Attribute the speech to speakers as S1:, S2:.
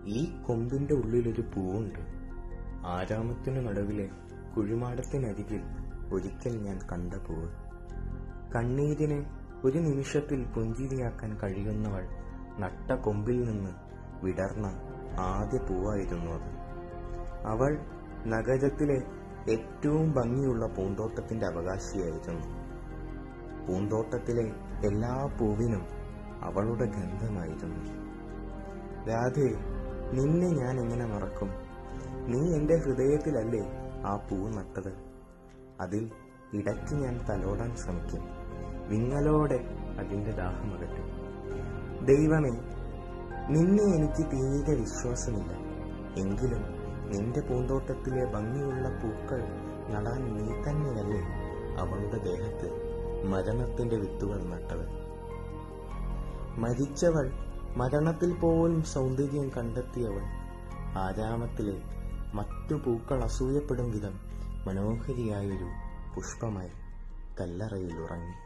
S1: ഈ കൊമ്പിന്റെ ഉള്ളിലൊരു പൂവുണ്ട് ആരാമത്തിനു നടുവിലെ കുഴിമാടത്തിനരികിൽ ഒരിക്കൽ ഞാൻ കണ്ട പൂവ് കണ്ണീരിനെ ഒരു നിമിഷത്തിൽ പുഞ്ചിരിയാക്കാൻ കഴിയുന്നവൾ നട്ട കൊമ്പിൽ നിന്ന് വിടർന്ന ആദ്യ പൂവായിരുന്നു അത് അവൾ നഗരത്തിലെ ഏറ്റവും ഭംഗിയുള്ള പൂന്തോട്ടത്തിന്റെ അവകാശിയായിരുന്നു പൂന്തോട്ടത്തിലെ എല്ലാ പൂവിനും അവളുടെ ഗന്ധമായിരുന്നു രാധേ നിന്നെ ഞാൻ എങ്ങനെ മറക്കും നീ എന്റെ ഹൃദയത്തിലല്ലേ ആ പൂ നട്ടത് അതിൽ ഇടയ്ക്ക് ഞാൻ തലോടാൻ ശ്രമിക്കും വിങ്ങലോടെ അതിന്റെ ദാഹമകറ്റും ദൈവമേ നിന്നെ എനിക്ക് തീരെ വിശ്വാസമില്ല എങ്കിലും നിന്റെ പൂന്തോട്ടത്തിലെ ഭംഗിയുള്ള പൂക്കൾ നടാൻ നീ തന്നെയല്ലേ അവളുടെ ദേഹത്ത് മരണത്തിന്റെ വിത്തുകൾ നട്ടത് മരിച്ചവൾ മരണത്തിൽ പോലും സൗന്ദര്യം കണ്ടെത്തിയവൾ ആരാമത്തിലെ മറ്റു പൂക്കൾ അസൂയപ്പെടും വിധം മനോഹരിയായൊരു പുഷ്പമായി കല്ലറയിൽ ഉറങ്ങി